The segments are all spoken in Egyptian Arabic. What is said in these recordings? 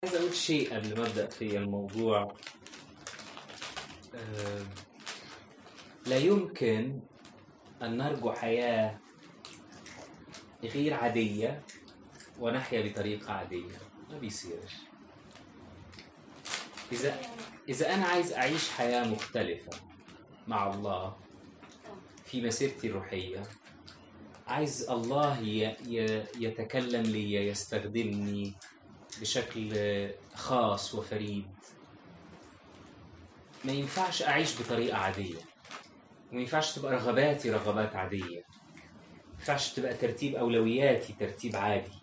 عايز أقول شيء قبل ما أبدأ في الموضوع آه، لا يمكن أن نرجو حياة غير عادية ونحيا بطريقة عادية ما بيصيرش إذا إذا أنا عايز أعيش حياة مختلفة مع الله في مسيرتي الروحية عايز الله ي- ي- يتكلم لي يستخدمني بشكل خاص وفريد ما ينفعش أعيش بطريقة عادية وما ينفعش تبقى رغباتي رغبات عادية ما ينفعش تبقى ترتيب أولوياتي ترتيب عادي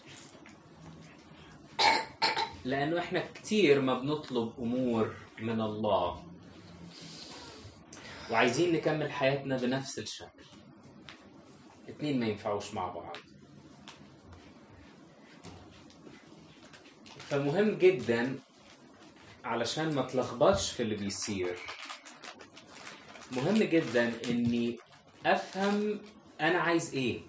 لأنه إحنا كتير ما بنطلب أمور من الله وعايزين نكمل حياتنا بنفس الشكل اتنين ما ينفعوش مع بعض فمهم جدا علشان ما تلخبطش في اللي بيصير مهم جدا اني افهم انا عايز ايه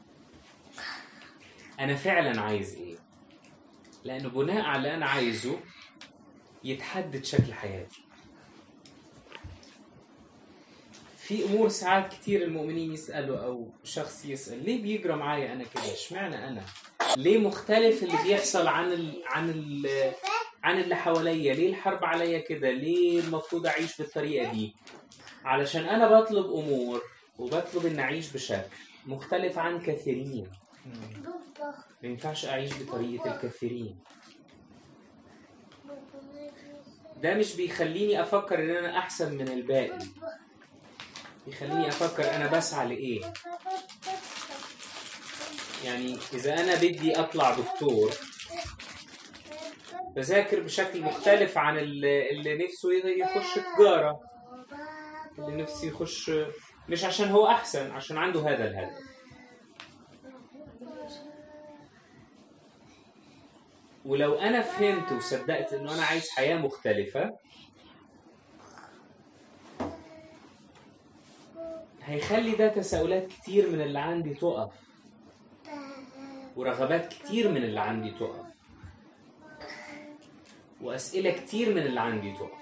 انا فعلا عايز ايه لانه بناء على اللي انا عايزه يتحدد شكل حياتي في امور ساعات كتير المؤمنين يسالوا او شخص يسال ليه بيجرى معايا انا كده اشمعنى انا ليه مختلف اللي بيحصل عن ال... عن ال... عن اللي حواليا ليه الحرب عليا كده ليه المفروض اعيش بالطريقه دي علشان انا بطلب امور وبطلب ان اعيش بشكل مختلف عن كثيرين ما ينفعش اعيش بطريقه الكثيرين ده مش بيخليني افكر ان انا احسن من الباقي بيخليني افكر انا بسعى لايه يعني اذا انا بدي اطلع دكتور بذاكر بشكل مختلف عن اللي, اللي نفسه يخش تجارة اللي نفسه يخش مش عشان هو احسن عشان عنده هذا الهدف ولو انا فهمت وصدقت انه انا عايز حياة مختلفة هيخلي ده تساؤلات كتير من اللي عندي تقف ورغبات كتير من اللي عندي تقف وأسئلة كتير من اللي عندي تقف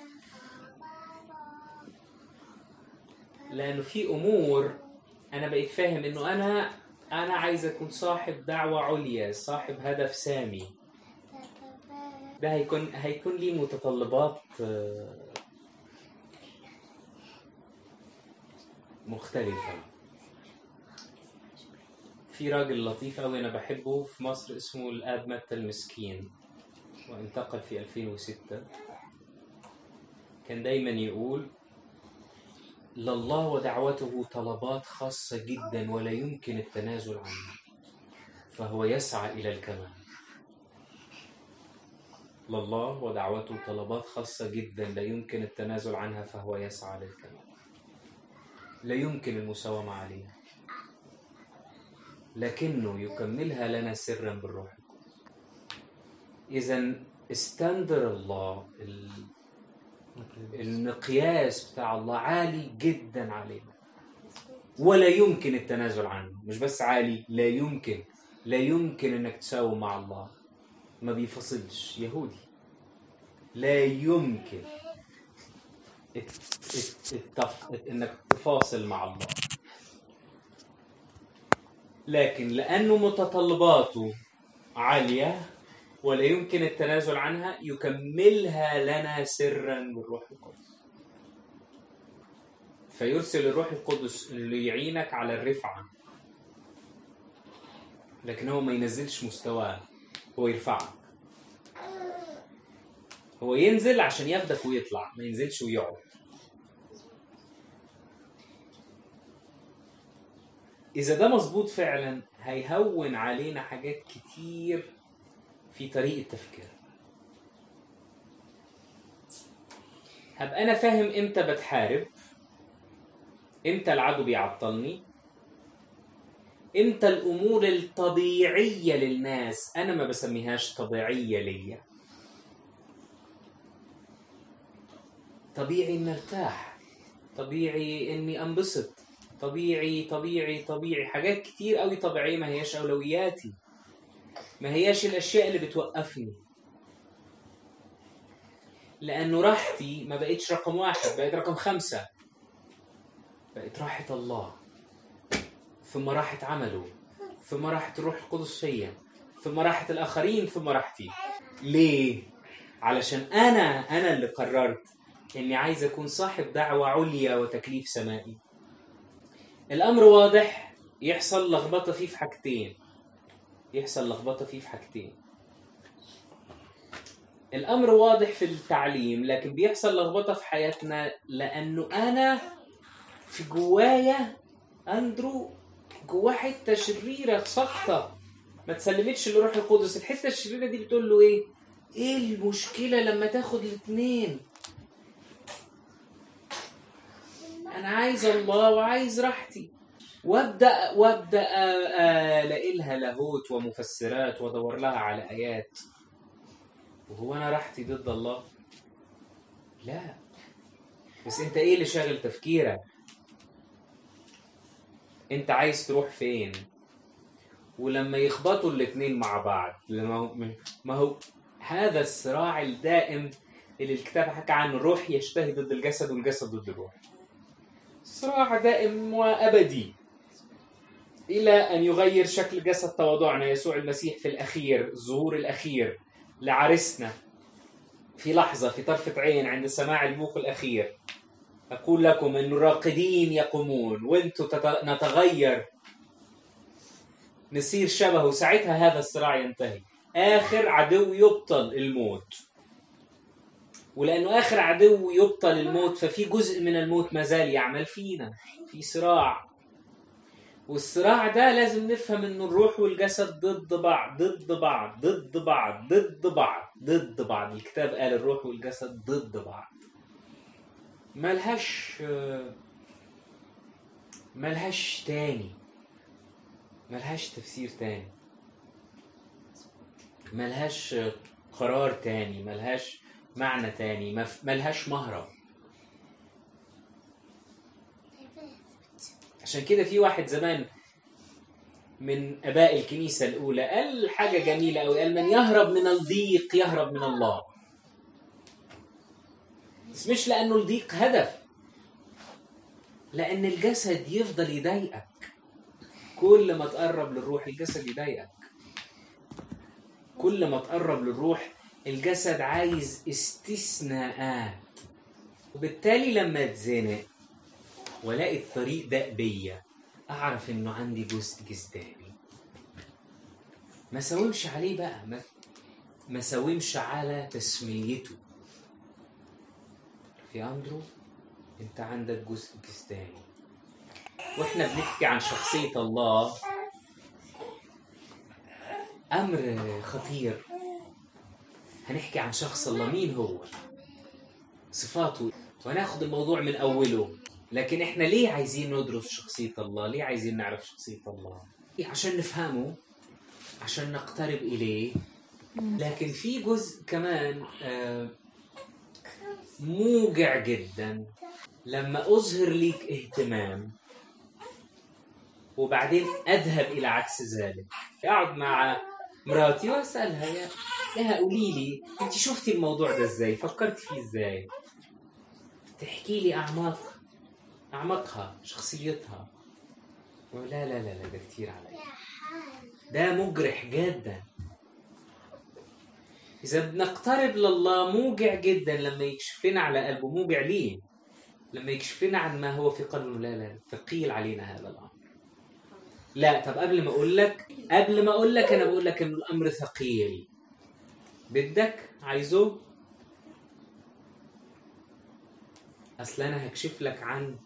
لأنه في أمور أنا بقيت فاهم إنه أنا أنا عايز أكون صاحب دعوة عليا صاحب هدف سامي ده هيكون هيكون لي متطلبات آه، مختلفة في راجل لطيف أوي أنا بحبه في مصر اسمه الآب متى المسكين وانتقل في 2006 كان دايما يقول لله ودعوته طلبات خاصة جدا ولا يمكن التنازل عنها فهو يسعى إلى الكمال لله ودعوته طلبات خاصة جدا لا يمكن التنازل عنها فهو يسعى للكمال لا يمكن المساومة عليها لكنه يكملها لنا سرا بالروح القدس إذا استندر الله ال- المقياس بتاع الله عالي جدا علينا ولا يمكن التنازل عنه مش بس عالي لا يمكن لا يمكن انك تساوم مع الله ما بيفصلش يهودي لا يمكن الت- الت- التف... انك تفاصل مع الله لكن لانه متطلباته عاليه ولا يمكن التنازل عنها يكملها لنا سرا بالروح القدس فيرسل الروح القدس اللي يعينك على الرفعه لكن هو ما ينزلش مستواه هو يرفعك هو ينزل عشان ياخدك ويطلع ما ينزلش ويقعد إذا ده مظبوط فعلا هيهون علينا حاجات كتير في طريقة تفكير هبقى أنا فاهم إمتى بتحارب إمتى العدو بيعطلني إمتى الأمور الطبيعية للناس أنا ما بسميهاش طبيعية ليا طبيعي إني ارتاح طبيعي إني أنبسط طبيعي طبيعي طبيعي حاجات كتير قوي طبيعية ما هياش أولوياتي ما هياش الأشياء اللي بتوقفني لانه راحتي ما بقتش رقم واحد بقت رقم خمسة بقت راحة الله ثم راحة عمله ثم راحة الروح القدس فيا ثم راحة الآخرين ثم راحتي ليه؟ علشان أنا أنا اللي قررت إني عايز أكون صاحب دعوة عليا وتكليف سمائي الأمر واضح يحصل لخبطة فيه في حاجتين يحصل لخبطة فيه في حاجتين الأمر واضح في التعليم لكن بيحصل لخبطة في حياتنا لأنه أنا في جوايا أندرو جواه حتة شريرة ساقطة ما تسلمتش للروح القدس الحتة الشريرة دي بتقول له إيه؟ إيه المشكلة لما تاخد الاتنين؟ أنا عايز الله وعايز راحتي وابدا وابدا الاقي لها لاهوت ومفسرات وادور لها على ايات وهو انا راحتي ضد الله لا بس انت ايه اللي شاغل تفكيرك انت عايز تروح فين ولما يخبطوا الاتنين مع بعض لما ما هو هذا الصراع الدائم اللي الكتاب حكى عنه الروح يشتهي ضد الجسد والجسد ضد الروح صراع دائم وابدي الى ان يغير شكل جسد تواضعنا يسوع المسيح في الاخير الظهور الاخير لعرسنا في لحظه في طرفه عين عند سماع البوق الاخير اقول لكم ان الراقدين يقومون وانتم نتغير نصير شبهه ساعتها هذا الصراع ينتهي اخر عدو يبطل الموت ولانه اخر عدو يبطل الموت ففي جزء من الموت ما زال يعمل فينا في صراع والصراع ده لازم نفهم انه الروح والجسد ضد بعض ضد بعض ضد بعض ضد بعض ضد بعض الكتاب قال الروح والجسد ضد بعض ملهاش ملهاش تاني ملهاش تفسير تاني ملهاش قرار تاني ملهاش معنى تاني ملهاش مهرب عشان كده في واحد زمان من اباء الكنيسه الاولى قال حاجه جميله قوي قال من يهرب من الضيق يهرب من الله بس مش لانه الضيق هدف لان الجسد يفضل يضايقك كل ما تقرب للروح الجسد يضايقك كل ما تقرب للروح الجسد عايز استثناءات وبالتالي لما اتزنق والاقي الطريق ده بيا اعرف انه عندي جزء جسداني ما ساومش عليه بقى ما ما ساومش على تسميته في اندرو انت عندك جزء جسداني واحنا بنحكي عن شخصية الله امر خطير هنحكي عن شخص الله مين هو صفاته وهناخد الموضوع من اوله لكن احنا ليه عايزين ندرس شخصية الله؟ ليه عايزين نعرف شخصية الله؟ عشان نفهمه عشان نقترب إليه لكن في جزء كمان موجع جدا لما أظهر ليك اهتمام وبعدين أذهب إلى عكس ذلك أقعد مع مراتي وأسألها يا يا قولي لي أنت شفتي الموضوع ده إزاي؟ فكرت فيه إزاي؟ تحكي لي أعماق أعمقها شخصيتها لا لا لا لا ده كتير علي ده مجرح جدا إذا بنقترب لله موجع جدا لما يكشف لنا على قلبه موجع ليه؟ لما يكشف لنا عن ما هو في قلبه لا لا ثقيل علينا هذا الأمر لا طب قبل ما أقول لك قبل ما أقول لك أنا بقول لك إن الأمر ثقيل بدك عايزه أصل أنا هكشف لك عن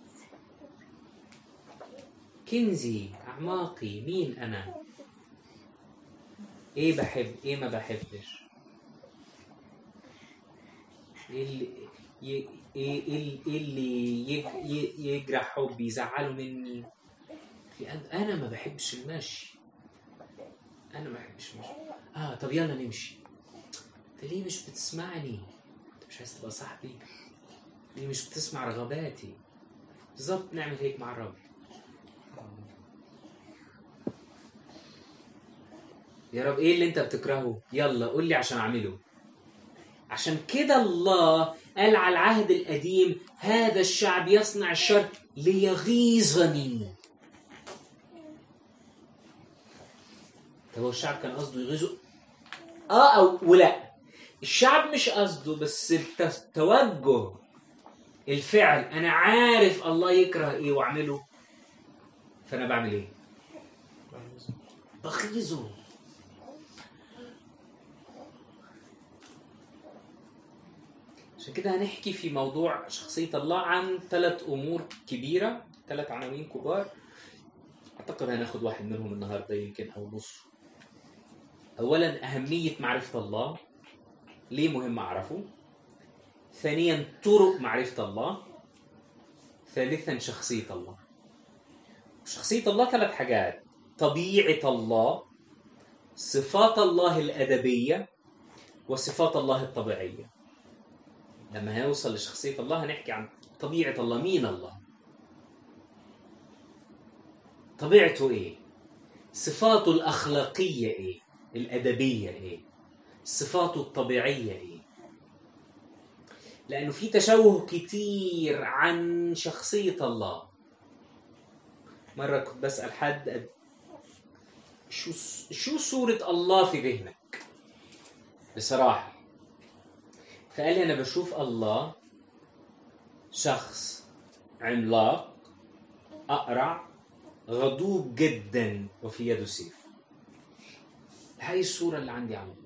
كنزي أعماقي مين أنا إيه بحب إيه ما بحبش إيه اللي إيه إيه اللي يجرح حبي يزعله مني لأن أنا ما بحبش المشي أنا ما بحبش المشي آه طب يلا نمشي أنت ليه مش بتسمعني؟ أنت مش عايز تبقى صاحبي؟ ليه مش بتسمع رغباتي؟ بالظبط نعمل هيك مع الرب يا رب ايه اللي انت بتكرهه يلا قول لي عشان اعمله عشان كده الله قال على العهد القديم هذا الشعب يصنع الشر ليغيظني طب هو الشعب كان قصده يغيظه اه او ولا الشعب مش قصده بس التوجه الفعل انا عارف الله يكره ايه واعمله فانا بعمل ايه بغيظه عشان كده هنحكي في موضوع شخصية الله عن ثلاث أمور كبيرة ثلاث عناوين كبار أعتقد هناخد واحد منهم النهاردة يمكن أو نص أولا أهمية معرفة الله ليه مهم أعرفه ثانيا طرق معرفة الله ثالثا شخصية الله شخصية الله ثلاث حاجات طبيعة الله صفات الله الأدبية وصفات الله الطبيعية لما هنوصل لشخصية الله هنحكي عن طبيعة الله مين الله طبيعته ايه صفاته الأخلاقية ايه الأدبية ايه صفاته الطبيعية ايه لأنه في تشوه كتير عن شخصية الله مرة كنت بسأل حد شو شو صورة الله في ذهنك؟ بصراحة فقال لي أنا بشوف الله شخص عملاق أقرع غضوب جدا وفي يده سيف هاي الصورة اللي عندي عنه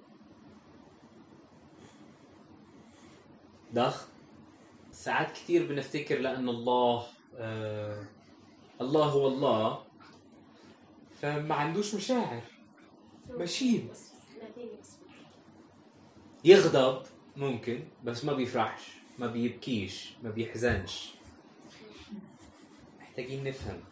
ضخم ساعات كثير بنفتكر لأن الله آه الله هو الله فما عندوش مشاعر مشيب يغضب ممكن بس ما بيفرحش ما بيبكيش ما بيحزنش محتاجين نفهم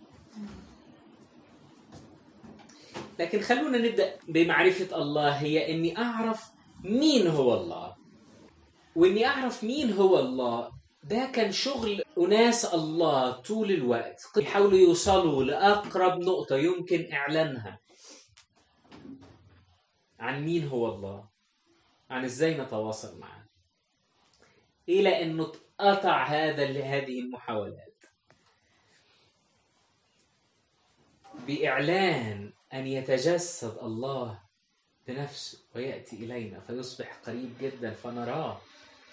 لكن خلونا نبدا بمعرفه الله هي اني اعرف مين هو الله واني اعرف مين هو الله ده كان شغل أناس الله طول الوقت يحاولوا يوصلوا لأقرب نقطة يمكن إعلانها عن مين هو الله عن إزاي نتواصل معه إلى أنه اتقطع هذا هذه المحاولات بإعلان أن يتجسد الله بنفسه ويأتي إلينا فيصبح قريب جدا فنراه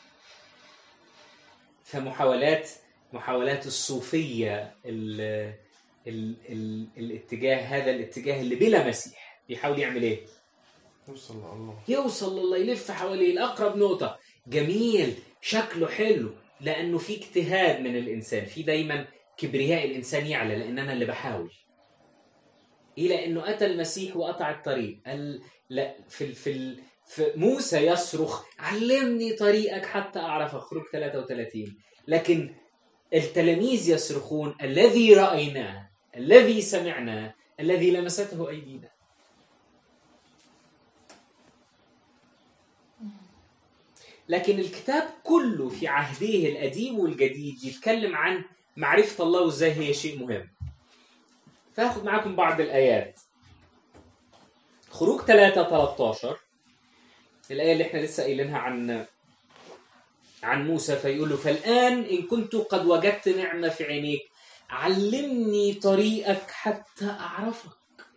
فمحاولات محاولات الصوفية ال ال ال الاتجاه هذا الاتجاه اللي بلا مسيح بيحاول يعمل ايه؟ يوصل لله يوصل لله يلف حواليه الأقرب نقطة جميل شكله حلو لأنه في اجتهاد من الإنسان في دايما كبرياء الإنسان يعلى لأن أنا اللي بحاول إلى أنه أتى المسيح وقطع الطريق قال لا في في موسى يصرخ علمني طريقك حتى أعرفك خروج 33 لكن التلاميذ يصرخون الذي رأيناه الذي سمعناه الذي لمسته أيدينا لكن الكتاب كله في عهده القديم والجديد يتكلم عن معرفة الله وازاي هي شيء مهم فاخد معاكم بعض الآيات خروج 3 13 الآية اللي احنا لسه قايلينها عن عن موسى فيقول له فالآن إن كنت قد وجدت نعمة في عينيك علمني طريقك حتى أعرفك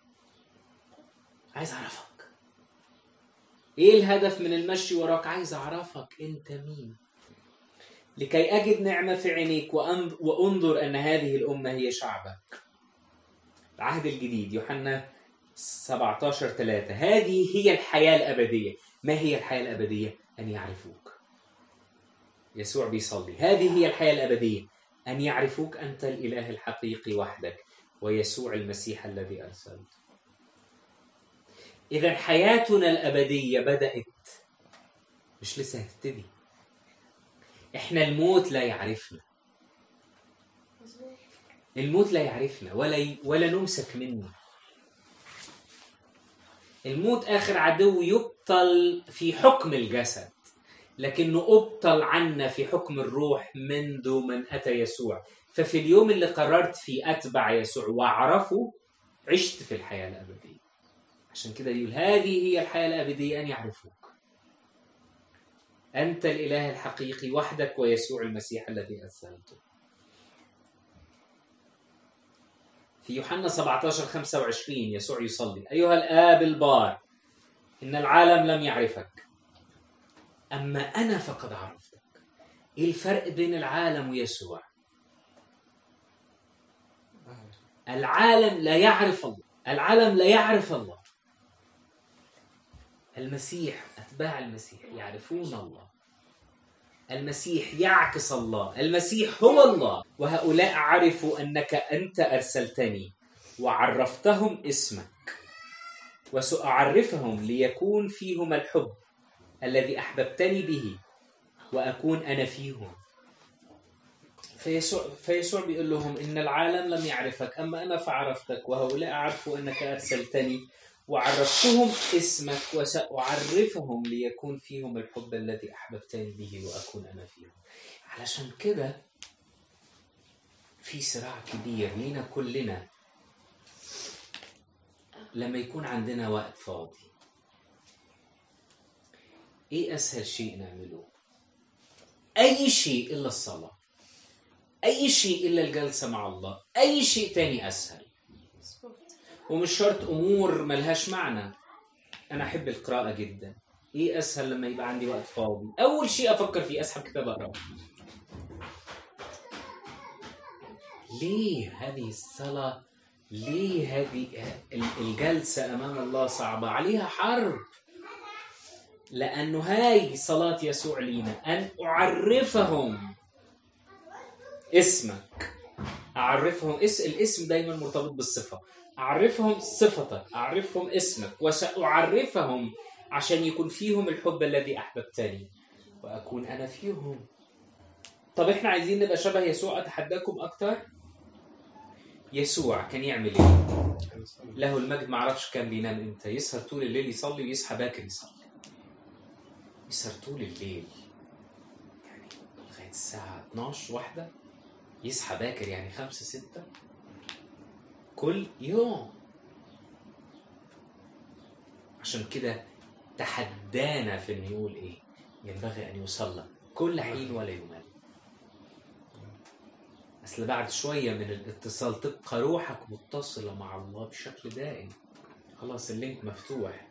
عايز أعرفك إيه الهدف من المشي وراك عايز أعرفك أنت مين لكي أجد نعمة في عينيك وأنظر أن هذه الأمة هي شعبك العهد الجديد يوحنا 17 3 هذه هي الحياة الأبدية ما هي الحياة الأبدية؟ أن يعرفوك يسوع بيصلي هذه هي الحياة الأبدية أن يعرفوك أنت الإله الحقيقي وحدك ويسوع المسيح الذي أرسلته إذا حياتنا الأبدية بدأت مش لسه هتبتدي إحنا الموت لا يعرفنا الموت لا يعرفنا ولا ي... ولا نمسك منه الموت آخر عدو يبطل في حكم الجسد لكنه أبطل عنا في حكم الروح منذ من أتى يسوع ففي اليوم اللي قررت فيه أتبع يسوع وأعرفه عشت في الحياة الأبدية عشان كده يقول هذه هي الحياة الأبدية أن يعرفوك أنت الإله الحقيقي وحدك ويسوع المسيح الذي أرسلته في يوحنا 17 25 يسوع يصلي أيها الآب البار إن العالم لم يعرفك أما أنا فقد عرفتك إيه الفرق بين العالم ويسوع العالم لا يعرف الله العالم لا يعرف الله المسيح أتباع المسيح يعرفون الله المسيح يعكس الله المسيح هو الله وهؤلاء عرفوا أنك أنت أرسلتني وعرفتهم اسمك وسأعرفهم ليكون فيهم الحب الذي أحببتني به وأكون أنا فيهم فيسوع فيسوع بيقول لهم إن العالم لم يعرفك أما أنا فعرفتك وهؤلاء عرفوا أنك أرسلتني وعرفتهم اسمك وسأعرفهم ليكون فيهم الحب الذي أحببتني به وأكون أنا فيهم علشان كده في صراع كبير لينا كلنا لما يكون عندنا وقت فاضي ايه اسهل شيء نعمله اي شيء الا الصلاه اي شيء الا الجلسه مع الله اي شيء تاني اسهل ومش شرط امور ملهاش معنى انا احب القراءه جدا ايه اسهل لما يبقى عندي وقت فاضي اول شيء افكر فيه اسحب كتاب اقراه ليه هذه الصلاه ليه هذه الجلسه امام الله صعبه عليها حرب لانه هاي صلاه يسوع لينا ان اعرفهم اسمك اعرفهم اس الاسم دايما مرتبط بالصفه اعرفهم صفتك اعرفهم اسمك وساعرفهم عشان يكون فيهم الحب الذي احببتني واكون انا فيهم طب احنا عايزين نبقى شبه يسوع اتحداكم اكتر يسوع كان يعمل ايه له المجد ما اعرفش كان بينام امتى يسهر طول الليل يصلي ويصحى باكر يصلي يسهر طول الليل يعني لغايه الساعه 12 واحده يصحى باكر يعني خمسة ستة كل يوم عشان كده تحدانا في انه يقول ايه ينبغي ان يصلى كل حين ولا يمل اصل بعد شويه من الاتصال تبقى روحك متصله مع الله بشكل دائم خلاص اللينك مفتوح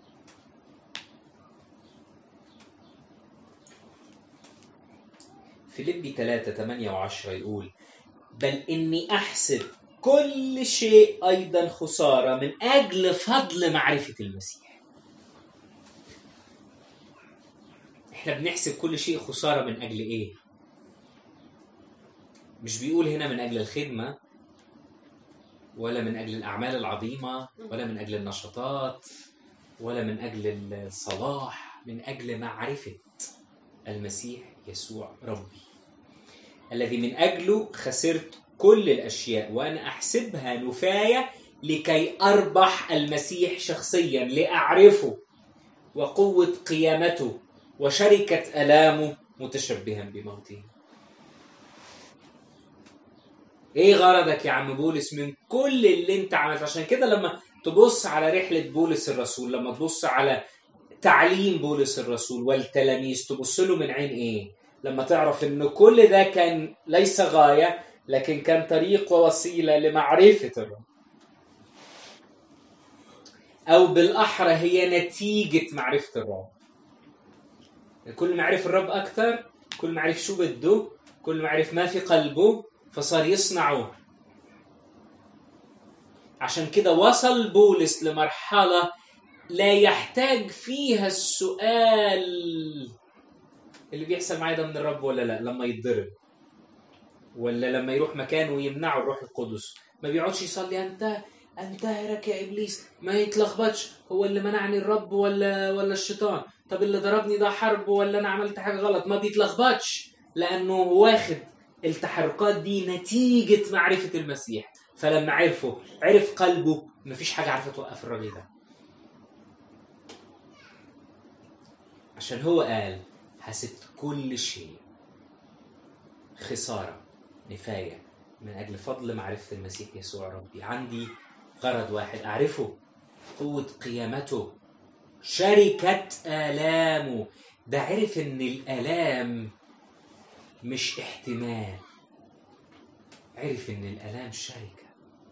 فيليبي 3 8 و10 يقول بل إني أحسب كل شيء أيضا خسارة من أجل فضل معرفة المسيح إحنا بنحسب كل شيء خسارة من أجل إيه؟ مش بيقول هنا من أجل الخدمة ولا من أجل الأعمال العظيمة ولا من أجل النشاطات ولا من أجل الصلاح من أجل معرفة المسيح يسوع ربي الذي من أجله خسرت كل الأشياء وأنا أحسبها نفاية لكي أربح المسيح شخصيا لأعرفه وقوة قيامته وشركة ألامه متشبها بموته ايه غرضك يا عم بولس من كل اللي انت عملته عشان كده لما تبص على رحلة بولس الرسول لما تبص على تعليم بولس الرسول والتلاميذ تبص له من عين ايه لما تعرف ان كل ده كان ليس غاية لكن كان طريق ووسيلة لمعرفة الرب أو بالأحرى هي نتيجة معرفة الرب كل ما عرف الرب أكثر كل ما عرف شو بده كل ما عرف ما في قلبه فصار يصنعه عشان كده وصل بولس لمرحلة لا يحتاج فيها السؤال اللي بيحصل معايا ده من الرب ولا لا لما يتضرب ولا لما يروح مكان ويمنعه الروح القدس ما بيقعدش يصلي انت انتهرك يا ابليس ما يتلخبطش هو اللي منعني الرب ولا ولا الشيطان طب اللي ضربني ده حرب ولا انا عملت حاجه غلط ما بيتلخبطش لانه واخد التحركات دي نتيجه معرفه المسيح فلما عرفه عرف قلبه مفيش حاجه عارفه توقف الراجل ده عشان هو قال حسبت كل شيء خسارة نفاية من أجل فضل معرفة المسيح يسوع ربي عندي غرض واحد أعرفه قوة قيامته شركة آلامه ده عرف ان الالام مش احتمال عرف ان الالام شركه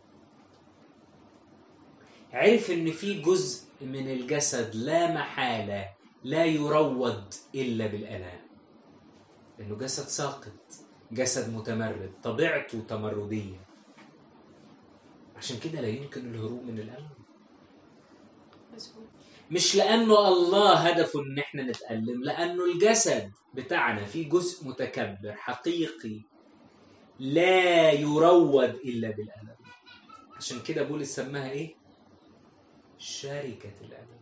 عرف ان في جزء من الجسد لا محاله لا يروض الا بالالام لانه جسد ساقط جسد متمرد طبيعته تمرديه عشان كده لا يمكن الهروب من الالم مظبوط مش لانه الله هدفه ان احنا نتالم لانه الجسد بتاعنا فيه جزء متكبر حقيقي لا يروض الا بالالم عشان كده بولس سماها ايه شركه الالم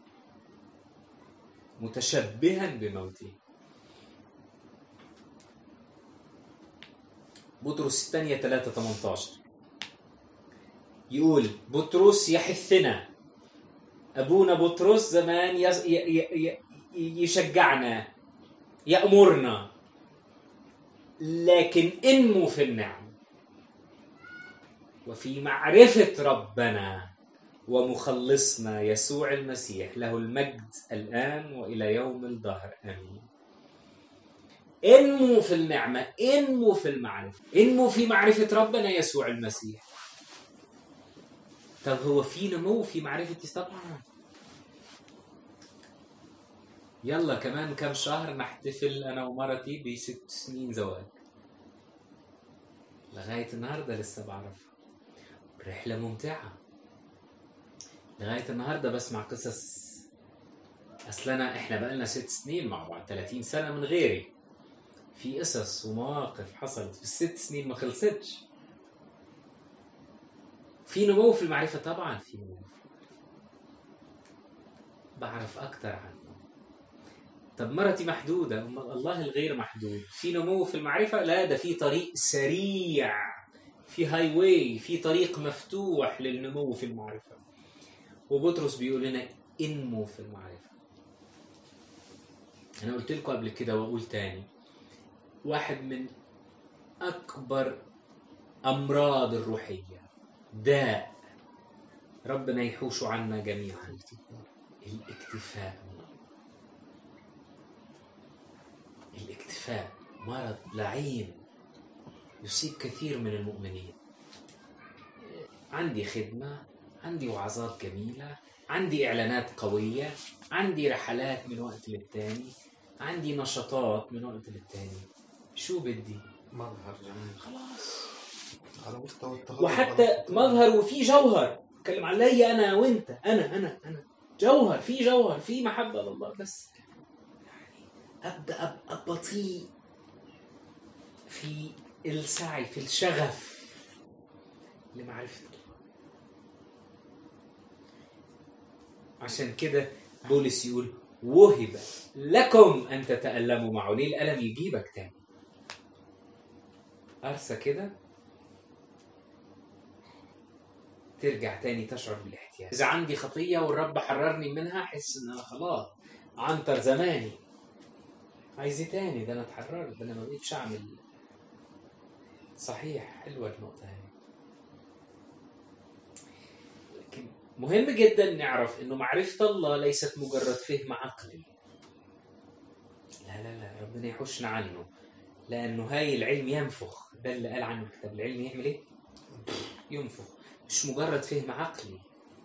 متشبها بموته بطرس الثانية 3 18 يقول بطرس يحثنا ابونا بطرس زمان يس- ي- ي- ي- يشجعنا يامرنا لكن انموا في النعم وفي معرفه ربنا ومخلصنا يسوع المسيح له المجد الان والى يوم الدهر امين انموا في النعمه انموا في المعرفه انموا في معرفه ربنا يسوع المسيح طب هو في نمو في معرفة طبعا يلا كمان كم شهر نحتفل أنا ومرتي بست سنين زواج لغاية النهاردة لسه بعرفها رحلة ممتعة لغاية النهاردة بسمع قصص أصل أنا إحنا بقالنا ست سنين مع بعض 30 سنة من غيري في قصص ومواقف حصلت في الست سنين ما خلصتش في نمو في المعرفة طبعا في نمو بعرف أكتر عنه طب مرتي محدودة أما الله الغير محدود في نمو في المعرفة لا ده في طريق سريع في هاي واي في طريق مفتوح للنمو في المعرفة وبطرس بيقول لنا انمو في المعرفة أنا قلت لكم قبل كده وأقول تاني واحد من أكبر أمراض الروحية داء ربنا يحوش عنا جميعا الاكتفاء من الله الاكتفاء مرض لعين يصيب كثير من المؤمنين عندي خدمة عندي وعظات جميلة عندي إعلانات قوية عندي رحلات من وقت للتاني عندي نشاطات من وقت للتاني شو بدي مظهر جميل خلاص على مستوى التغير وحتى على مستوى- مظهر وفي جوهر اتكلم علي انا وانت انا انا انا جوهر في جوهر في محبه لله بس يعني ابدا ابقى بطيء في السعي في الشغف لمعرفه الله عشان كده بولس يقول وهب لكم ان تتالموا معه ليه الالم يجيبك تاني ارسى كده ترجع تاني تشعر بالاحتياج إذا عندي خطية والرب حررني منها أحس إن أنا خلاص عنتر زماني عايز إيه تاني ده أنا اتحررت ده أنا ما بقيتش أعمل صحيح حلوة النقطة هذه لكن مهم جدا نعرف إنه معرفة الله ليست مجرد فهم عقلي لا لا لا ربنا يحوشنا عنه لأنه هاي العلم ينفخ ده اللي قال عنه الكتاب العلم يعمل إيه؟ ينفخ مش مجرد فهم عقلي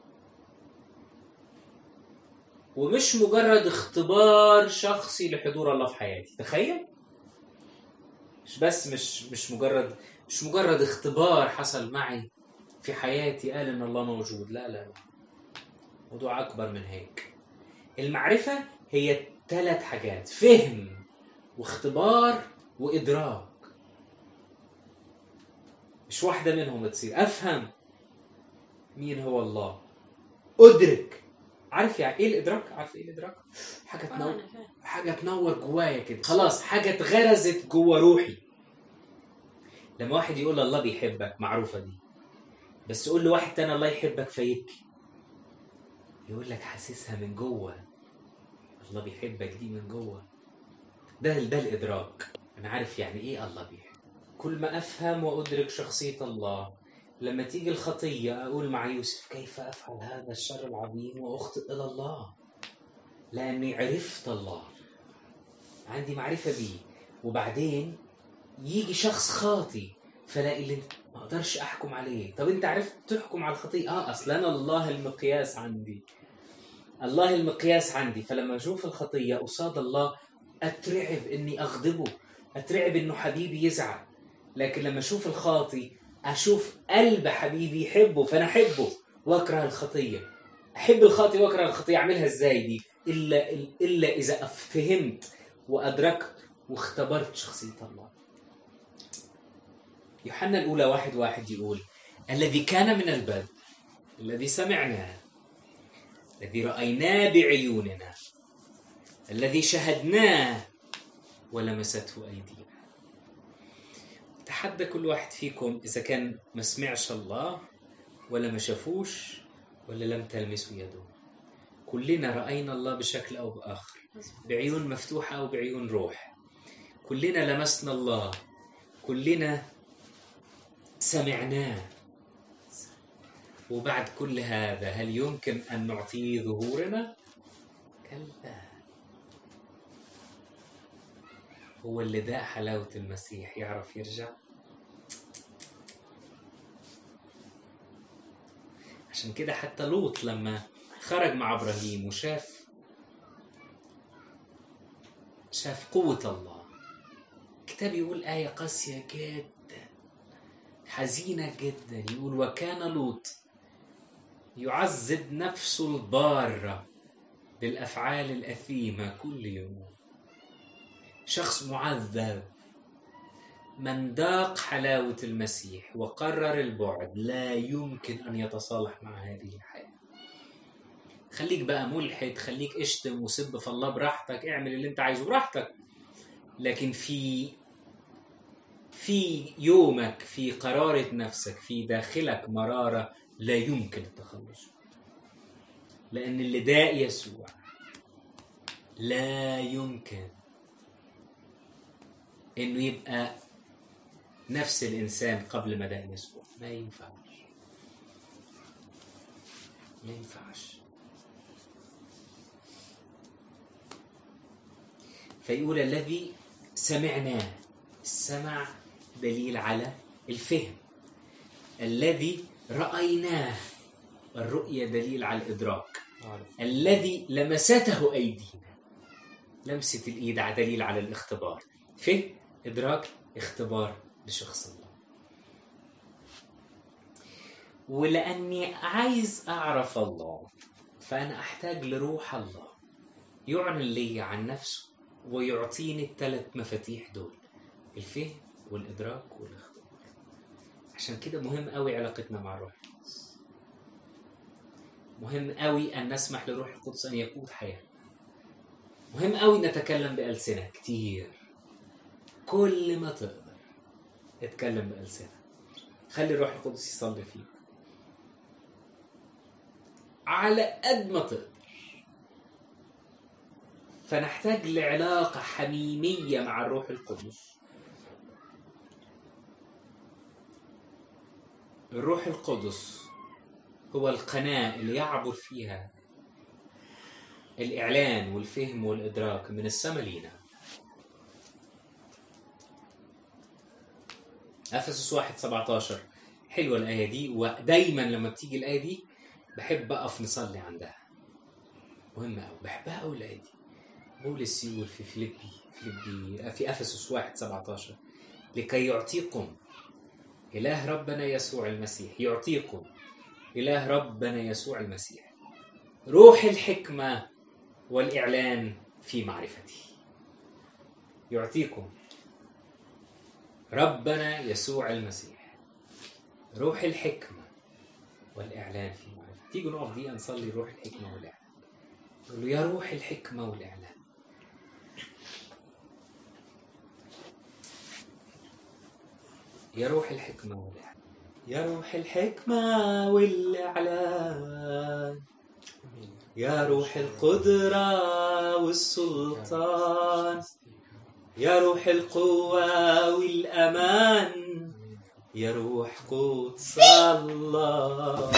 ومش مجرد اختبار شخصي لحضور الله في حياتي تخيل مش بس مش مش مجرد مش مجرد اختبار حصل معي في حياتي قال ان الله موجود لا لا لا موضوع اكبر من هيك المعرفه هي ثلاث حاجات فهم واختبار وادراك مش واحده منهم تصير افهم مين هو الله ادرك عارف يعني ايه الادراك عارف ايه الادراك حاجه اه تنور انا فاهم حاجه تنور جوايا كده خلاص حاجه اتغرزت جوا روحي لما واحد يقول الله بيحبك معروفه دي بس قول لواحد تاني الله يحبك فيبكي يقول لك حاسسها من جوه الله بيحبك دي من جوه ده ده الادراك انا عارف يعني ايه الله بيحب كل ما افهم وادرك شخصيه الله لما تيجي الخطيه اقول مع يوسف كيف افعل هذا الشر العظيم واخطئ الى الله لاني عرفت الله عندي معرفة بيه وبعدين يجي شخص خاطي فلاقي اللي ما اقدرش احكم عليه طب انت عرفت تحكم على الخطيئة اه اصل انا الله المقياس عندي الله المقياس عندي فلما اشوف الخطية قصاد الله اترعب اني اغضبه اترعب انه حبيبي يزعل لكن لما اشوف الخاطي اشوف قلب حبيبي يحبه فانا احبه واكره الخطيه احب الخاطي واكره الخطيه اعملها ازاي دي الا الا اذا فهمت وادركت واختبرت شخصيه الله يوحنا الاولى واحد واحد يقول الذي كان من البدء الذي سمعناه الذي رايناه بعيوننا الذي شهدناه ولمسته ايدينا تحدى كل واحد فيكم إذا كان ما سمعش الله ولا ما شافوش ولا لم تلمسه يده كلنا رأينا الله بشكل أو بآخر بعيون مفتوحة أو بعيون روح كلنا لمسنا الله كلنا سمعناه وبعد كل هذا هل يمكن أن نعطيه ظهورنا؟ كلا هو اللي داق حلاوة المسيح يعرف يرجع عشان كده حتى لوط لما خرج مع إبراهيم وشاف شاف قوة الله الكتاب يقول آية قاسية جدا حزينة جدا يقول وكان لوط يعذب نفسه البارة بالأفعال الأثيمة كل يوم شخص معذب من ذاق حلاوة المسيح وقرر البعد لا يمكن أن يتصالح مع هذه الحياة خليك بقى ملحد خليك اشتم وسب في الله براحتك اعمل اللي انت عايزه براحتك لكن في في يومك في قرارة نفسك في داخلك مرارة لا يمكن التخلص لأن اللي داء يسوع لا يمكن انه يبقى نفس الانسان قبل ما داء يسوع ما ينفعش ما ينفعش فيقول الذي سمعناه السمع دليل على الفهم الذي رأيناه الرؤية دليل على الإدراك أعرف الذي لمسته أيدينا لمسة الإيد دليل على الاختبار فهم إدراك اختبار لشخص الله ولأني عايز أعرف الله فأنا أحتاج لروح الله يعلن لي عن نفسه ويعطيني الثلاث مفاتيح دول الفهم والإدراك والاختبار عشان كده مهم قوي علاقتنا مع الروح القدس مهم قوي أن نسمح لروح القدس أن يقود حياتنا مهم قوي نتكلم بألسنة كتير كل ما تقدر اتكلم بألسنة خلي الروح القدس يصلي فيك على قد ما تقدر فنحتاج لعلاقة حميمية مع الروح القدس الروح القدس هو القناة اللي يعبر فيها الإعلان والفهم والإدراك من السماء لينا أفسس 1 17 حلوة الآية دي ودايما لما بتيجي الآية دي بحب أقف نصلي عندها مهمة أوي بحبها أوي الآية دي بولس يقول في فيليبي فيليبي في أفسس 1 17 لكي يعطيكم إله ربنا يسوع المسيح يعطيكم إله ربنا يسوع المسيح روح الحكمة والإعلان في معرفته يعطيكم ربنا يسوع المسيح روح الحكمة والإعلان في معرفته تيجوا نقف دقيقة نصلي روح الحكمة والإعلان نقول له يا روح الحكمة والإعلان يا روح الحكمة والإعلان يا روح الحكمة والإعلان يا روح القدرة والسلطان يا روح القوة والأمان يا روح قدس الله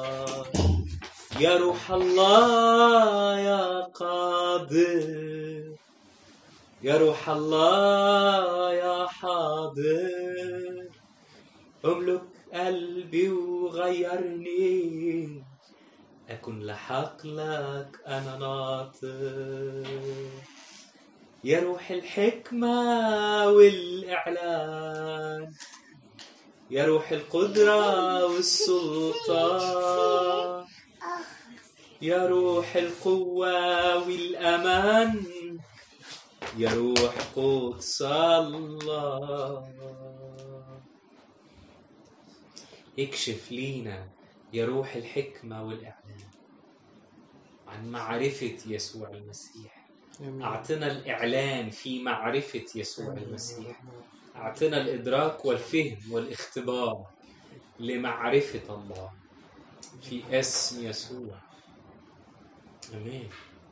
يا روح الله يا قادر يا روح الله يا حاضر املك قلبي وغيرني أكن لحق لك أنا ناطر يا روح الحكمة والإعلان يا روح القدرة والسلطان يا روح القوة والأمان يا روح قدس الله اكشف لينا يا روح الحكمة والإعلان عن معرفة يسوع المسيح أعطنا الإعلان في معرفة يسوع المسيح أعطنا الإدراك والفهم والاختبار لمعرفة الله في اسم يسوع امين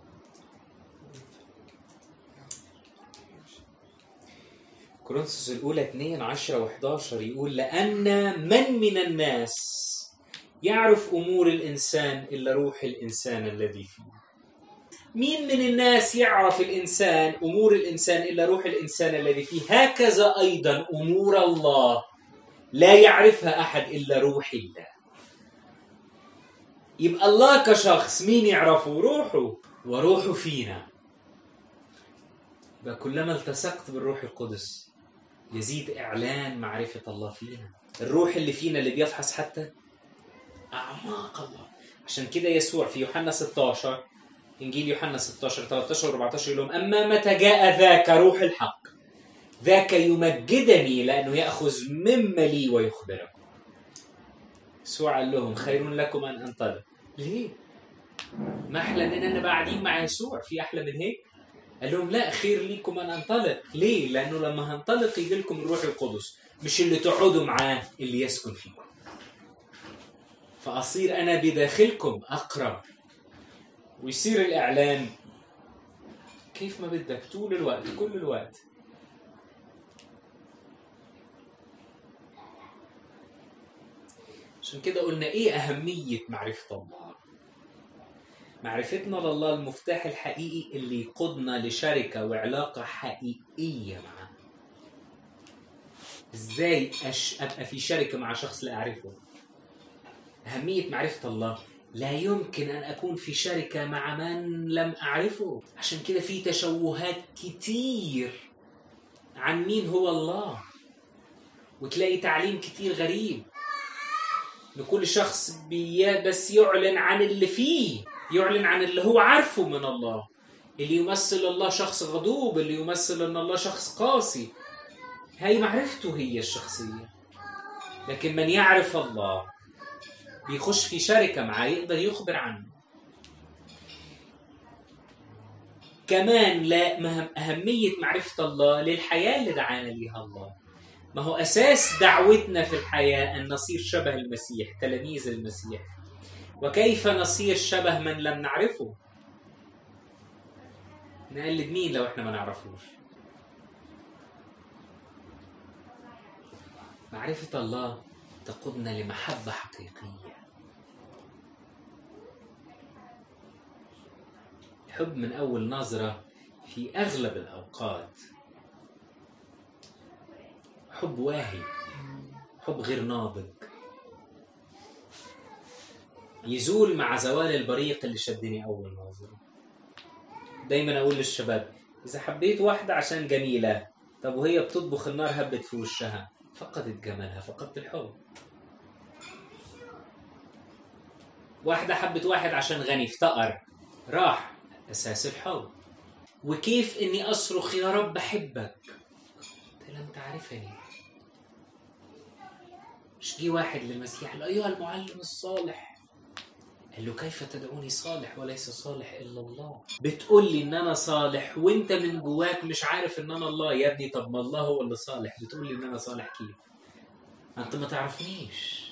كورنثوس الأولى 2 10 و11 يقول لأن من من الناس يعرف أمور الإنسان إلا روح الإنسان الذي فيه مين من الناس يعرف الإنسان أمور الإنسان إلا روح الإنسان الذي فيه هكذا أيضا أمور الله لا يعرفها أحد إلا روح الله يبقى الله كشخص مين يعرفه روحه وروحه فينا يبقى كلما التصقت بالروح القدس يزيد إعلان معرفة الله فينا الروح اللي فينا اللي بيفحص حتى أعماق الله عشان كده يسوع في يوحنا 16 إنجيل يوحنا 16 13 و 14 يقول لهم أما متى جاء ذاك روح الحق ذاك يمجدني لأنه يأخذ مما لي ويخبركم يسوع قال لهم خير لكم أن أنطلق ليه؟ ما أحلى إننا نبقى قاعدين مع يسوع في أحلى من هيك؟ قال لهم لا خير ليكم أن أنطلق ليه؟ لأنه لما هنطلق يجي لكم الروح القدس مش اللي تقعدوا معاه اللي يسكن فيكم فأصير أنا بداخلكم أقرب ويصير الإعلان كيف ما بدك طول الوقت كل الوقت عشان كده قلنا ايه أهمية معرفة الله معرفتنا لله المفتاح الحقيقي اللي يقودنا لشركة وعلاقة حقيقية معاه ازاي أش... ابقى في شركة مع شخص لا اعرفه أهمية معرفة الله لا يمكن أن أكون في شركة مع من لم أعرفه عشان كده في تشوهات كتير عن مين هو الله وتلاقي تعليم كتير غريب لكل شخص بي بس يعلن عن اللي فيه يعلن عن اللي هو عارفه من الله اللي يمثل الله شخص غضوب اللي يمثل ان الله شخص قاسي هاي معرفته هي الشخصية لكن من يعرف الله بيخش في شركة معاه يقدر يخبر عنه كمان لا مهم- أهمية معرفة الله للحياة اللي دعانا ليها الله ما هو أساس دعوتنا في الحياة أن نصير شبه المسيح تلاميذ المسيح وكيف نصير شبه من لم نعرفه نقلد مين لو احنا ما نعرفوش معرفة الله تقودنا لمحبة حقيقية الحب من أول نظرة في أغلب الأوقات حب واهي حب غير ناضج يزول مع زوال البريق اللي شدني أول نظرة دايما أقول للشباب إذا حبيت واحدة عشان جميلة طب وهي بتطبخ النار هبت في وشها فقدت جمالها فقدت الحب واحدة حبت واحد عشان غني افتقر راح أساس الحب وكيف إني أصرخ يا رب أحبك أنت لم تعرفني مش جه واحد للمسيح قال له، أيها المعلم الصالح قال له كيف تدعوني صالح وليس صالح إلا الله بتقول لي إن أنا صالح وأنت من جواك مش عارف إن أنا الله يا ابني طب ما الله هو اللي صالح بتقول لي إن أنا صالح كيف ما أنت ما تعرفنيش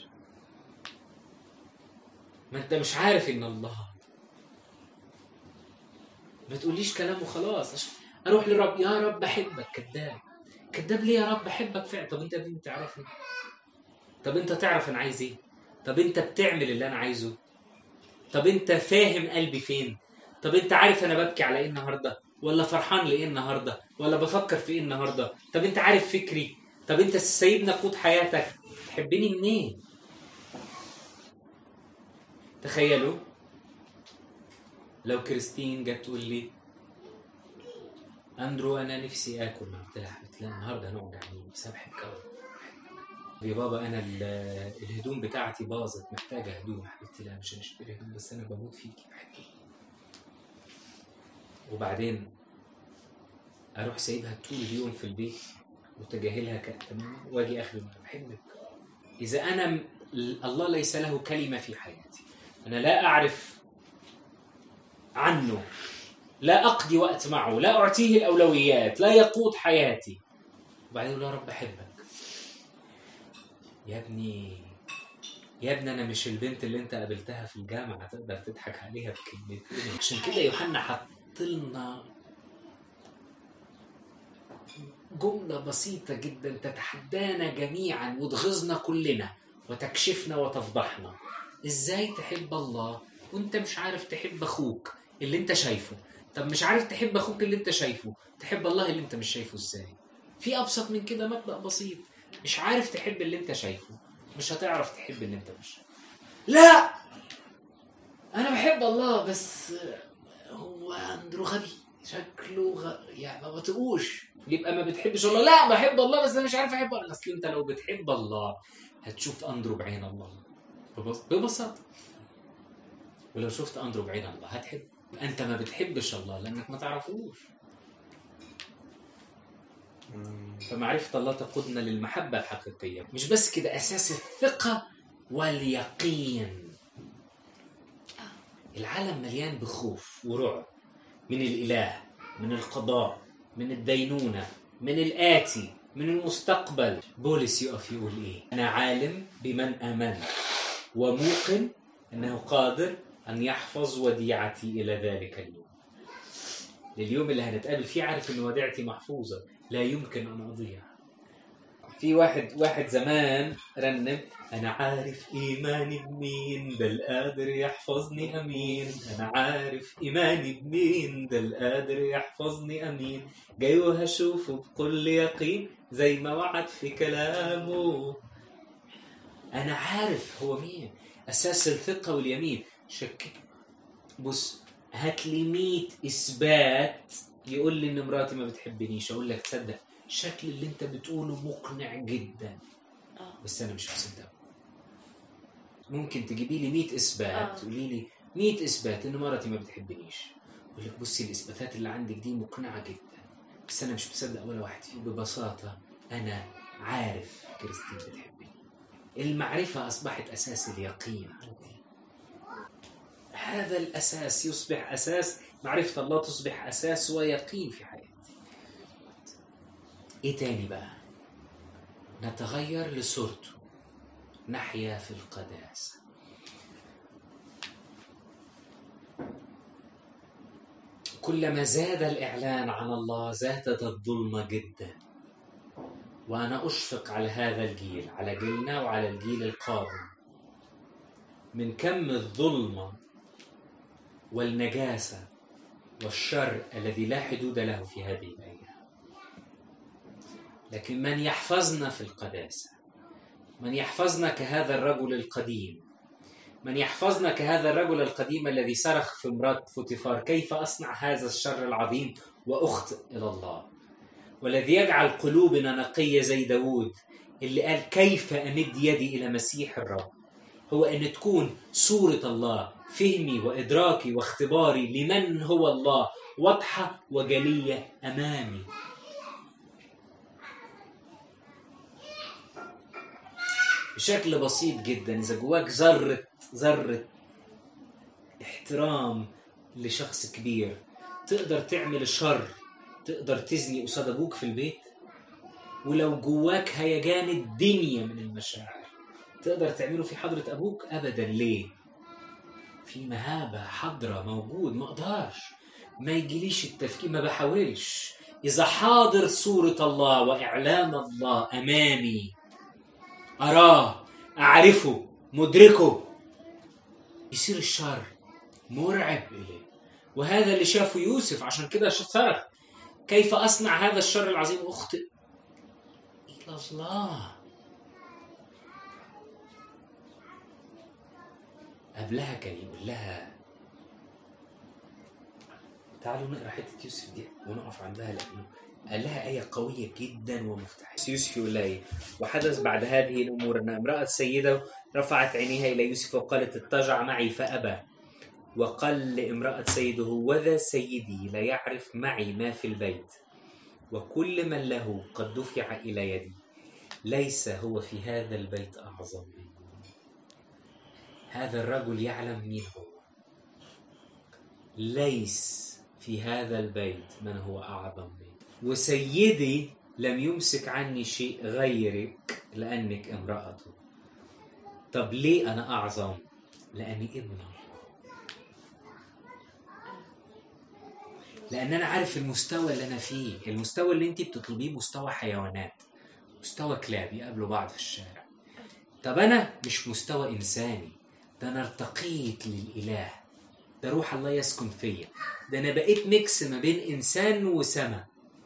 ما أنت مش عارف إن الله ما تقوليش كلام وخلاص عشان اروح للرب يا رب بحبك كذاب كذاب ليه يا رب بحبك فعلا طب انت مين تعرفني طب انت تعرف انا عايز ايه طب انت بتعمل اللي انا عايزه طب انت فاهم قلبي فين طب انت عارف انا ببكي على ايه النهارده ولا فرحان لايه النهارده ولا بفكر في ايه النهارده طب انت عارف فكري طب انت سايبني قود حياتك تحبني منين تخيلوا لو كريستين جت تقول لي اندرو انا نفسي اكل قلت لها قلت لها النهارده هنقعد يعني بس أنا بحبك قوي يا بابا انا ال- الهدوم بتاعتي باظت محتاجه هدوم قلت لها مش هنشتري هدوم بس انا بموت فيكي بحبك وبعدين اروح سايبها طول اليوم في البيت وتجاهلها ك- تماما واجي اخر النهار بحبك اذا انا م- الله ليس له كلمه في حياتي انا لا اعرف عنه لا اقضي وقت معه لا اعطيه الاولويات لا يقود حياتي وبعدين يقول يا رب احبك يا ابني يا ابني انا مش البنت اللي انت قابلتها في الجامعه تقدر تضحك عليها بكلمتين عشان كده يوحنا حط لنا جملة بسيطة جدا تتحدانا جميعا وتغيظنا كلنا وتكشفنا وتفضحنا ازاي تحب الله وانت مش عارف تحب اخوك اللي انت شايفه طب مش عارف تحب اخوك اللي انت شايفه تحب الله اللي انت مش شايفه ازاي في ابسط من كده مبدأ بسيط مش عارف تحب اللي انت شايفه مش هتعرف تحب اللي انت مش شايفه لا انا بحب الله بس هو اندرو غبي شكله غ... يعني ما بطيقوش يبقى ما بتحبش الله لا بحب الله بس انا مش عارف احب الله اصل انت لو بتحب الله هتشوف اندرو بعين الله ببس- ببساطه ولو شفت اندرو بعين الله هتحب انت ما بتحبش الله لانك ما تعرفوش مم. فمعرفة الله تقودنا للمحبة الحقيقية مش بس كده أساس الثقة واليقين العالم مليان بخوف ورعب من الإله من القضاء من الدينونة من الآتي من المستقبل بولس يقف يقول إيه أنا عالم بمن آمنت وموقن أنه قادر أن يحفظ وديعتي إلى ذلك اليوم لليوم اللي هنتقابل فيه عارف ان وديعتي محفوظه لا يمكن ان اضيع في واحد واحد زمان رنم انا عارف ايماني بمين ده القادر يحفظني امين انا عارف ايماني بمين ده القادر يحفظني امين جاي وهشوفه بكل يقين زي ما وعد في كلامه انا عارف هو مين اساس الثقه واليمين شك بص هات لي 100 اثبات يقول لي ان مراتي ما بتحبنيش اقول لك تصدق شكل اللي انت بتقوله مقنع جدا اه بس انا مش مصدقه ممكن تجيبي لي 100 اثبات آه. تقولي لي 100 اثبات ان مراتي ما بتحبنيش اقول لك بصي الاثباتات اللي عندك دي مقنعه جدا بس انا مش مصدق ولا واحد فيهم ببساطه انا عارف كريستين بتحبني المعرفه اصبحت اساس اليقين عندي هذا الاساس يصبح اساس معرفه الله تصبح اساس ويقين في حياتي ايه تاني بقى نتغير لصورته نحيا في القداسة كلما زاد الإعلان عن الله زادت الظلمة جدا وأنا أشفق على هذا الجيل على جيلنا وعلى الجيل القادم من كم الظلمة والنجاسة والشر الذي لا حدود له في هذه الأيام لكن من يحفظنا في القداسة من يحفظنا كهذا الرجل القديم من يحفظنا كهذا الرجل القديم الذي صرخ في مرات فوتيفار كيف أصنع هذا الشر العظيم وأخطئ إلى الله والذي يجعل قلوبنا نقية زي داود اللي قال كيف أمد يدي إلى مسيح الرب هو أن تكون صورة الله فهمي وإدراكي واختباري لمن هو الله واضحة وجلية أمامي بشكل بسيط جدا اذا جواك ذره ذره احترام لشخص كبير تقدر تعمل الشر تقدر تزني قصاد ابوك في البيت ولو جواك هيجان الدنيا من المشاعر تقدر تعمله في حضرة أبوك أبدا ليه؟ في مهابة حضرة موجود ما أقدرش ما يجيليش التفكير ما بحاولش إذا حاضر صورة الله وإعلان الله أمامي أراه أعرفه مدركه يصير الشر مرعب إليه وهذا اللي شافه يوسف عشان كده صرخ كيف أصنع هذا الشر العظيم أخطئ إلى الله قبلها كان يقول لها تعالوا نقرا حته يوسف دي ونقف عندها لانه قال لها آية قوية جدا ومفتاح يوسف يقول لها إيه؟ وحدث بعد هذه الأمور أن امرأة سيدة رفعت عينيها إلى يوسف وقالت اضطجع معي فأبى وقال لامرأة سيده وذا سيدي لا يعرف معي ما في البيت وكل من له قد دفع إلى يدي ليس هو في هذا البيت أعظم مني هذا الرجل يعلم مين هو ليس في هذا البيت من هو أعظم مني وسيدي لم يمسك عني شيء غيرك لأنك امرأته طب ليه أنا أعظم؟ لأني ابن الله لأن أنا عارف المستوى اللي أنا فيه المستوى اللي أنت بتطلبيه مستوى حيوانات مستوى كلاب يقابلوا بعض في الشارع طب أنا مش مستوى إنساني ده أنا ارتقيت للإله ده روح الله يسكن فيا ده أنا بقيت ميكس ما بين إنسان وسما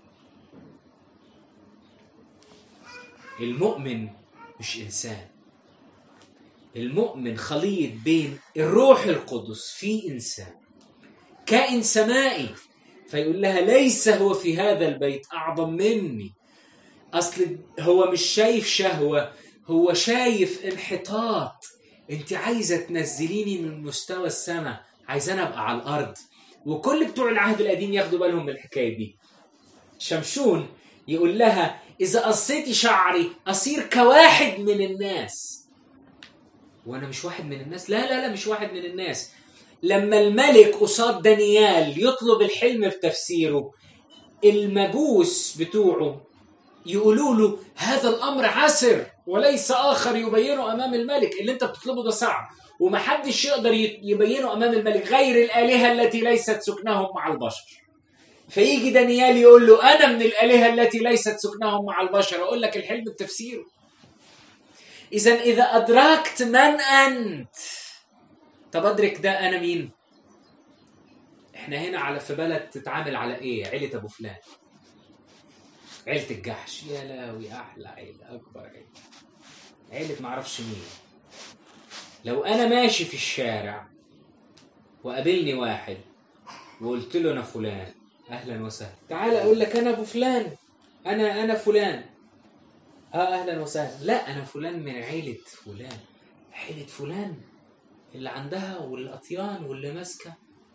المؤمن مش إنسان المؤمن خليط بين الروح القدس في إنسان كائن سمائي فيقول لها ليس هو في هذا البيت أعظم مني أصل هو مش شايف شهوة هو شايف انحطاط انت عايزة تنزليني من مستوى السماء عايزاني أبقى على الأرض وكل بتوع العهد القديم ياخدوا بالهم من الحكاية دي شمشون يقول لها إذا قصيتي شعري أصير كواحد من الناس وأنا مش واحد من الناس لا لا لا مش واحد من الناس لما الملك قصاد دانيال يطلب الحلم بتفسيره المجوس بتوعه يقولوا له هذا الامر عسر وليس اخر يبينه امام الملك اللي انت بتطلبه ده صعب ومحدش يقدر يبينه امام الملك غير الالهه التي ليست سكنهم مع البشر فيجي دانيال يقول له انا من الالهه التي ليست سكنهم مع البشر اقول لك الحلم بتفسيره اذا اذا ادركت من انت طب ادرك ده انا مين احنا هنا على في بلد تتعامل على ايه عيله ابو فلان عيله الجحش يا لاوي احلى عيله اكبر عيله عيله معرفش مين لو انا ماشي في الشارع وقابلني واحد وقلت له انا فلان اهلا وسهلا تعال اقول لك انا ابو فلان انا انا فلان اه اهلا وسهلا لا انا فلان من عيله فلان عيله فلان اللي عندها والاطيان واللي ماسكه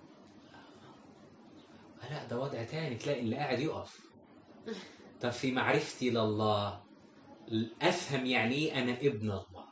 لا ده وضع تاني تلاقي اللي قاعد يقف طب في معرفتي لله افهم يعني ايه انا ابن الله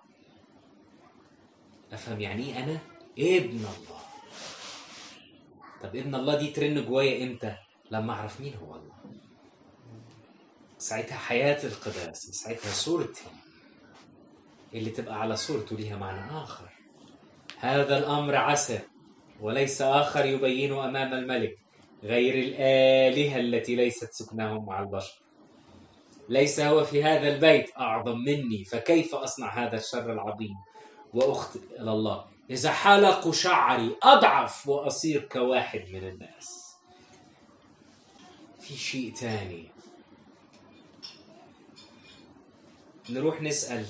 افهم يعني ايه انا ابن الله طب ابن الله دي ترن جوايا امتى لما اعرف مين هو الله ساعتها حياة القداسة ساعتها صورتي اللي تبقى على صورته ليها معنى آخر هذا الأمر عسر وليس آخر يبينه أمام الملك غير الآلهة التي ليست سكنهم مع البشر ليس هو في هذا البيت أعظم مني فكيف أصنع هذا الشر العظيم وأخطئ إلى الله إذا حلقوا شعري أضعف وأصير كواحد من الناس في شيء تاني نروح نسأل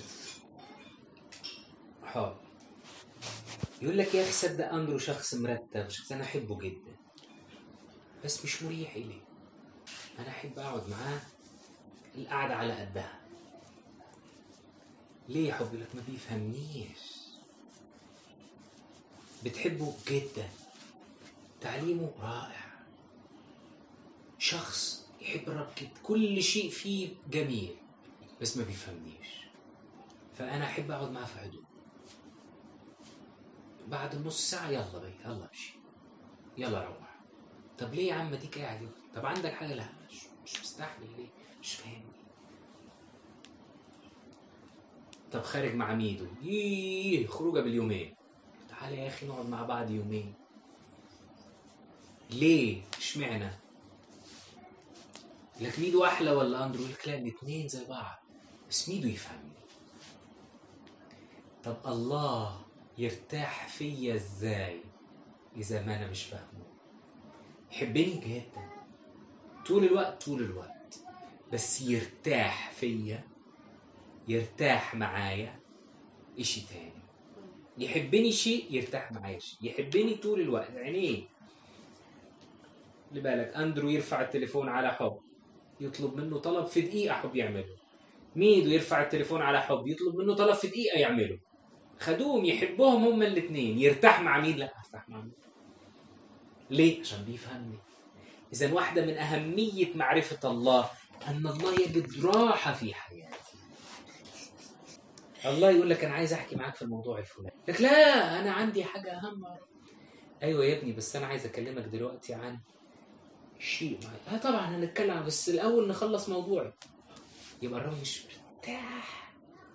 حاضر يقول لك يا اخي صدق اندرو شخص مرتب شخص انا احبه جدا بس مش مريح الي انا احب اقعد معاه القعده على قدها ليه يا حبي لك ما بيفهمنيش بتحبه جدا تعليمه رائع شخص يحب الرب جدا كل شيء فيه جميل بس ما بيفهمنيش فانا احب اقعد معاه في هدوء بعد نص ساعة يلا بي يلا امشي يلا روح طب ليه يا عم اديك قاعد طب عندك حاجة لا مش, مش مستحمل ليه مش فاهمني طب خارج مع ميدو ييه خروجه باليومين تعالى يا اخي نقعد مع بعض يومين ليه اشمعنى لك ميدو احلى ولا اندرو لك لا الاثنين زي بعض بس ميدو يفهمني طب الله يرتاح فيا ازاي اذا ما انا مش فاهمه يحبني جدا طول الوقت طول الوقت بس يرتاح فيا يرتاح معايا اشي تاني يحبني شيء يرتاح معايا شيء يحبني طول الوقت عينيه اللي بالك اندرو يرفع التليفون على حب يطلب منه طلب في دقيقة حب يعمله ميدو يرفع التليفون على حب يطلب منه طلب في دقيقة يعمله خدوم يحبهم هم الاثنين يرتاح مع مين لا ارتاح مع مين ليه عشان بيفهمني اذا واحدة من أهمية معرفة الله أن الله يجد راحة في حياتي الله يقول لك أنا عايز أحكي معاك في الموضوع الفلاني لك لا أنا عندي حاجة أهم أيوة يا ابني بس أنا عايز أكلمك دلوقتي عن شيء معين اه طبعا هنتكلم عن- بس الاول نخلص موضوعي يبقى الراجل مش مرتاح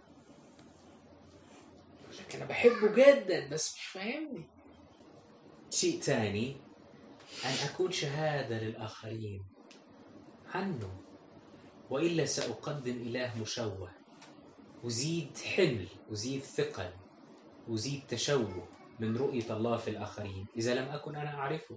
يقول لك انا بحبه جدا بس مش فاهمني شيء ثاني ان اكون شهاده للاخرين عنه والا ساقدم اله مشوه ازيد حمل ازيد ثقل ازيد تشوه من رؤيه الله في الاخرين اذا لم اكن انا اعرفه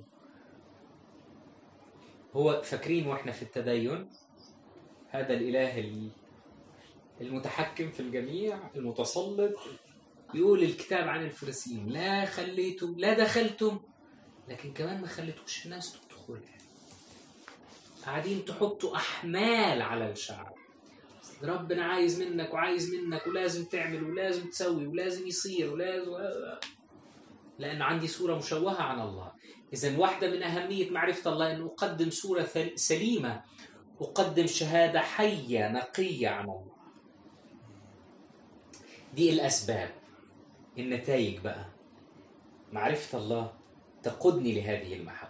هو فاكرين واحنا في التدين هذا الاله ال- المتحكم في الجميع المتسلط يقول الكتاب عن الفريسيين لا خليتم لا دخلتم لكن كمان ما خليتوش الناس تدخل قاعدين تحطوا احمال على الشعب ربنا عايز منك وعايز منك ولازم تعمل ولازم تسوي ولازم يصير ولازم لأن عندي صورة مشوهة عن الله إذا واحدة من أهمية معرفة الله أن أقدم صورة ثل- سليمة أقدم شهادة حية نقية عن الله دي الأسباب النتائج بقى معرفة الله تقودني لهذه المحبة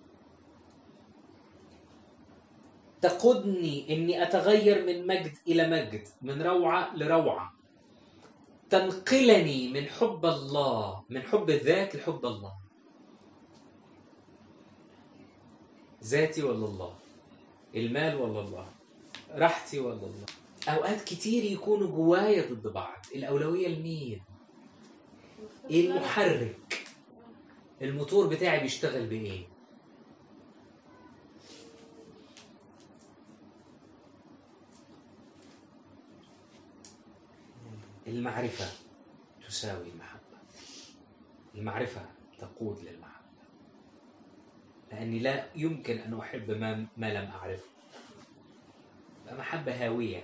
تقودني اني اتغير من مجد الى مجد من روعه لروعه تنقلني من حب الله من حب الذات لحب الله ذاتي ولا الله المال ولا الله راحتي ولا الله اوقات كتير يكونوا جوايا ضد بعض الاولويه لمين ايه المحرك الموتور بتاعي بيشتغل بايه المعرفة تساوي المحبة المعرفة تقود للمحبة لأني لا يمكن أن أحب ما, ما لم أعرفه محبة هاوية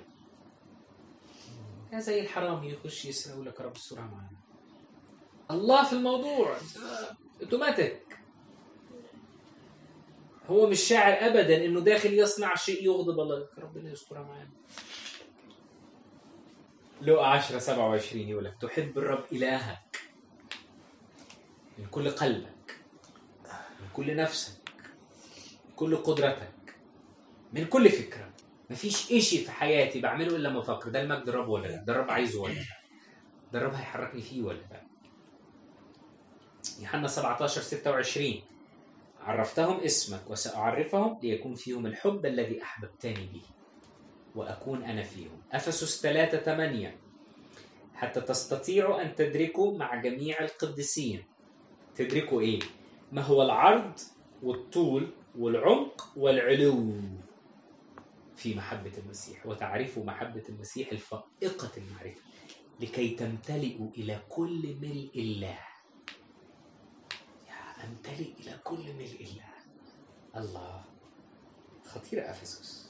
زي الحرامي يخش يسرق يقول لك رب السرعة معنا الله في الموضوع اوتوماتيك هو مش شاعر ابدا انه داخل يصنع شيء يغضب الله ربنا يسترها معانا لقى 10 27 يقول لك تحب الرب إلهك من كل قلبك من كل نفسك من كل قدرتك من كل فكرة مفيش إشي في حياتي بعمله إلا ما أفكر ده المجد الرب ولا لا ده الرب عايزه ولا لا ده الرب هيحركني فيه ولا لا يوحنا 17 26 عرفتهم اسمك وسأعرفهم ليكون فيهم الحب الذي أحببتني به وأكون أنا فيهم أفسس 3 8 حتى تستطيعوا أن تدركوا مع جميع القديسين تدركوا إيه؟ ما هو العرض والطول والعمق والعلو في محبة المسيح وتعرفوا محبة المسيح الفائقة المعرفة لكي تمتلئوا إلى كل ملء الله يا أمتلئ إلى كل ملء الله الله خطيرة أفسس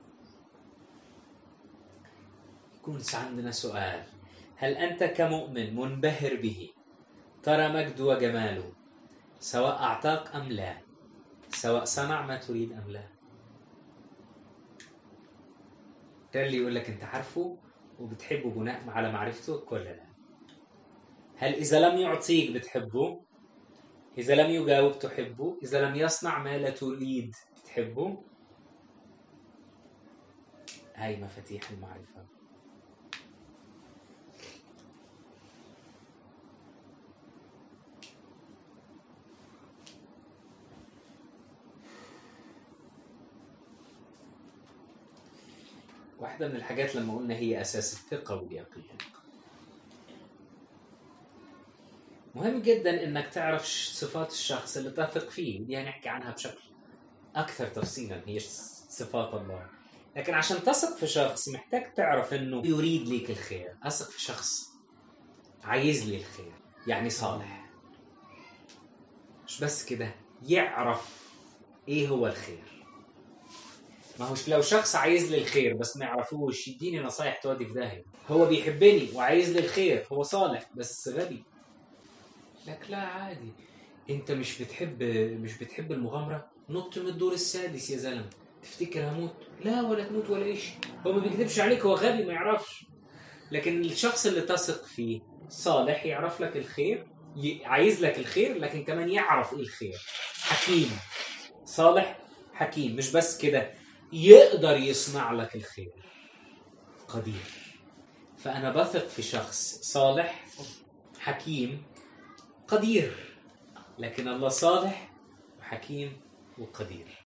يكون عندنا سؤال هل أنت كمؤمن منبهر به ترى مجد وجماله سواء أعطاك أم لا سواء صنع ما تريد أم لا ده اللي يقول لك أنت عارفه وبتحبه بناء على معرفتك ولا لا هل إذا لم يعطيك بتحبه إذا لم يجاوب تحبه إذا لم يصنع ما لا تريد بتحبه هاي مفاتيح المعرفة واحدة من الحاجات لما قلنا هي أساس الثقة واليقين مهم جدا انك تعرف ش- صفات الشخص اللي تثق فيه ودي هنحكي عنها بشكل اكثر تفصيلا هي صفات الله لكن عشان تثق في شخص محتاج تعرف انه يريد ليك الخير اثق في شخص عايز لي الخير يعني صالح مش بس كده يعرف ايه هو الخير ما هوش لو شخص عايز لي الخير بس ما يعرفوش يديني نصايح تودي في داهيه هو بيحبني وعايز لي الخير هو صالح بس غبي لك لا عادي انت مش بتحب مش بتحب المغامره نط من الدور السادس يا زلمه تفتكر هموت لا ولا تموت ولا ايش هو ما بيكذبش عليك هو غبي ما يعرفش لكن الشخص اللي تثق فيه صالح يعرف لك الخير ي... عايز لك الخير لكن كمان يعرف ايه الخير حكيم صالح حكيم مش بس كده يقدر يصنع لك الخير قدير فأنا بثق في شخص صالح حكيم قدير لكن الله صالح وحكيم وقدير